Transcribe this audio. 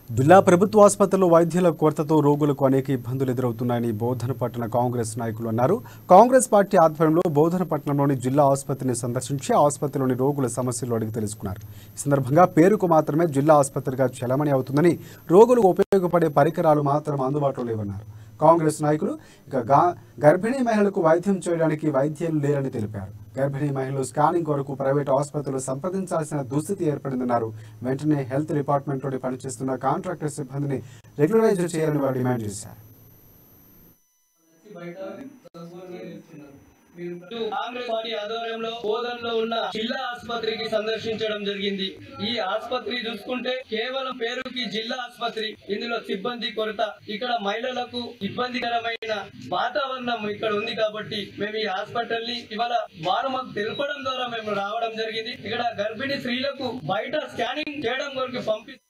జిల్లా ప్రభుత్వ ఆసుపత్రుల్లో వైద్యుల కొరతతో రోగులకు అనేక ఇబ్బందులు ఎదురవుతున్నాయని బోధనపట్టణ కాంగ్రెస్ నాయకులు అన్నారు కాంగ్రెస్ పార్టీ ఆధ్వర్యంలో బోధనపట్నంలోని జిల్లా ఆసుపత్రిని సందర్శించి ఆసుపత్రిలోని రోగుల సమస్యలు అడిగి తెలుసుకున్నారు ఈ సందర్భంగా పేరుకు మాత్రమే జిల్లా ఆసుపత్రిగా చలమణి అవుతుందని రోగులకు ఉపయోగపడే పరికరాలు మాత్రం అందుబాటులో లేవన్నారు కాంగ్రెస్ నాయకులు ఇక గా- గర్భిణీ మహిళలకు వైద్యం చేయడానికి వైద్యులు లేరని తెలిపారు గర్భిణీ మహిళలు స్కానింగ్ కొరకు ప్రైవేట్ ఆసుపత్రులు సంప్రదించాల్సిన దుస్థితి ఏర్పడిందన్నారు వెంటనే హెల్త్ డిపార్ట్మెంట్లోని పనిచేస్తున్న కాంట్రాక్టర్ సిబ్బందిని రెగ్యులరైజ్ చేయాలని వారు డిమాండ్ చేశారు ఇటు కాంగ్రెస్ పార్టీ ఆధ్వర్యంలో బోధనలో ఉన్న జిల్లా ఆసుపత్రికి సందర్శించడం జరిగింది ఈ ఆసుపత్రి చూసుకుంటే కేవలం పేరుకి జిల్లా ఆసుపత్రి ఇందులో సిబ్బంది కొరత ఇక్కడ మహిళలకు ఇబ్బందికరమైన వాతావరణం ఇక్కడ ఉంది కాబట్టి మేము ఈ హాస్పిటల్ ని ఇవాళ వారు మాకు తెలపడం ద్వారా మేము రావడం జరిగింది ఇక్కడ గర్భిణీ స్త్రీలకు బయట స్కానింగ్ చేయడం కొరకు పంపి